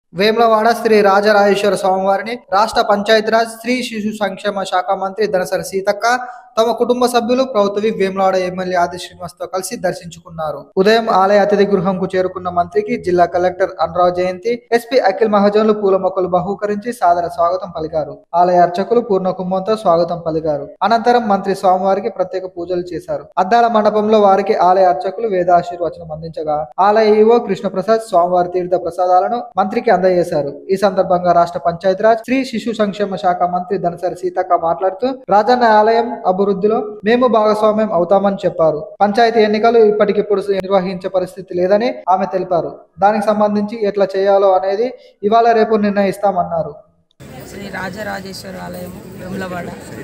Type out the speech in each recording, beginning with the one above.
వేములవాడ శ్రీ రాజరాజేశ్వర స్వామివారిని రాష్ట్ర పంచాయతీరాజ్ స్త్రీ శిశు సంక్షేమ శాఖ మంత్రి ధనసరి సీతక్క తమ కుటుంబ సభ్యులు ప్రభుత్వ వేములవాడ ఎమ్మెల్యే ఆది శ్రీనివాస్తో కలిసి దర్శించుకున్నారు ఉదయం ఆలయ అతిథి గృహంకు చేరుకున్న మంత్రికి జిల్లా కలెక్టర్ అనురావ్ జయంతి ఎస్పీ అఖిల్ మహాజన్లు పూల మొక్కలు బహూకరించి సాదర స్వాగతం పలికారు ఆలయ అర్చకులు పూర్ణ కుంభంతో స్వాగతం పలికారు అనంతరం మంత్రి స్వామివారికి ప్రత్యేక పూజలు చేశారు అద్దాల మండపంలో వారికి ఆలయ అర్చకులు వేదాశీర్వచనం అందించగా ఆలయ ఈవో కృష్ణప్రసాద్ స్వామివారి తీర్థ ప్రసాదాలను మంత్రికి అందజేశారు ఈ సందర్భంగా రాష్ట్ర పంచాయతీరాజ్ స్త్రీ శిశు సంక్షేమ శాఖ మంత్రి ధనసరి సీతక్క మాట్లాడుతూ రాజన్న ఆలయం అభివృద్ధిలో మేము భాగస్వామ్యం అవుతామని చెప్పారు పంచాయతీ ఎన్నికలు ఇప్పటికిప్పుడు నిర్వహించే పరిస్థితి లేదని ఆమె తెలిపారు దానికి సంబంధించి ఎట్లా చేయాలో అనేది ఇవాళ రేపు నిర్ణయిస్తామన్నారు శ్రీ రాజరాజేశ్వర ఆలయం వెములవాడ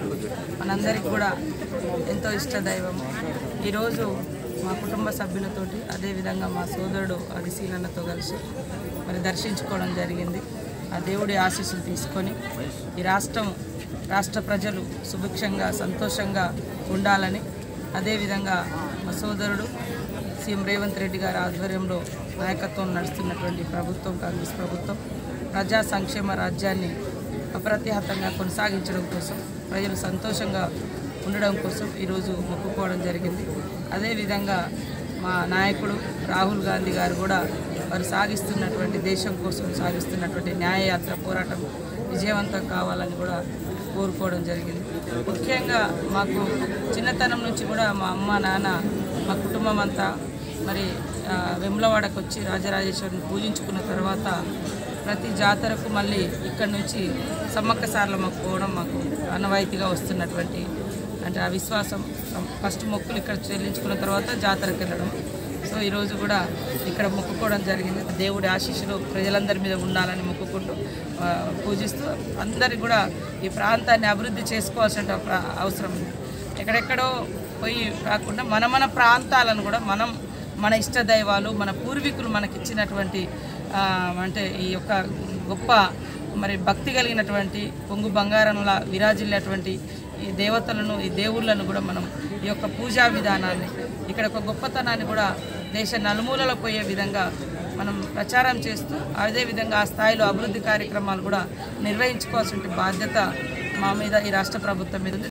మనందరికి కూడా ఎంతో ఇష్ట దైవం ఈరోజు మా కుటుంబ సభ్యులతోటి అదేవిధంగా మా సోదరుడు అదిశీలన్నతో కలిసి మరి దర్శించుకోవడం జరిగింది ఆ దేవుడి ఆశీస్సులు తీసుకొని ఈ రాష్ట్రం రాష్ట్ర ప్రజలు సుభిక్షంగా సంతోషంగా ఉండాలని అదేవిధంగా మా సోదరుడు సీఎం రేవంత్ రెడ్డి గారి ఆధ్వర్యంలో నాయకత్వం నడుస్తున్నటువంటి ప్రభుత్వం కాంగ్రెస్ ప్రభుత్వం ప్రజా సంక్షేమ రాజ్యాన్ని అప్రతిహతంగా కొనసాగించడం కోసం ప్రజలు సంతోషంగా ఉండడం కోసం ఈరోజు మొక్కుకోవడం జరిగింది అదేవిధంగా మా నాయకుడు రాహుల్ గాంధీ గారు కూడా వారు సాగిస్తున్నటువంటి దేశం కోసం సాగిస్తున్నటువంటి న్యాయయాత్ర పోరాటం విజయవంతం కావాలని కూడా కోరుకోవడం జరిగింది ముఖ్యంగా మాకు చిన్నతనం నుంచి కూడా మా అమ్మ నాన్న మా కుటుంబం అంతా మరి ఆ, వెములవాడకు వచ్చి రాజరాజేశ్వరిని పూజించుకున్న తర్వాత ప్రతి జాతరకు మళ్ళీ ఇక్కడ నుంచి సమ్మక్క సార్లమ్మకు పోవడం మాకు ఆనవాయితీగా వస్తున్నటువంటి అంటే ఆ విశ్వాసం ఫస్ట్ మొక్కులు ఇక్కడ చెల్లించుకున్న తర్వాత జాతరకు వెళ్ళడం సో ఈరోజు కూడా ఇక్కడ మొక్కుకోవడం జరిగింది దేవుడి ఆశీస్సులు ప్రజలందరి మీద ఉండాలని మొక్కుకుంటూ ఆ, పూజిస్తూ అందరికి కూడా ఈ ప్రాంతాన్ని అభివృద్ధి చేసుకోవాల్సిన ప్ర- అవసరం ఉంది ఎక్కడెక్కడో పోయి కాకుండా మన మన ప్రాంతాలను కూడా మనం మన ఇష్ట దైవాలు మన పూర్వీకులు మనకిచ్చినటువంటి ఆ, అంటే ఈ యొక్క గొప్ప మరి భక్తి కలిగినటువంటి పొంగు బంగారంలా విరాజిల్లేటువంటి ఈ దేవతలను ఈ దేవుళ్ళను కూడా మనం ఈ యొక్క పూజా విధానాన్ని ఇక్కడ ఒక గొప్పతనాన్ని కూడా దేశ నలుమూలలో పోయే విధంగా మనం ప్రచారం చేస్తూ అదేవిధంగా ఆ స్థాయిలో అభివృద్ధి కార్యక్రమాలు కూడా నిర్వహించుకోవాల్సిన బాధ్యత మా మీద ఈ రాష్ట్ర ప్రభుత్వం మీద ఉంది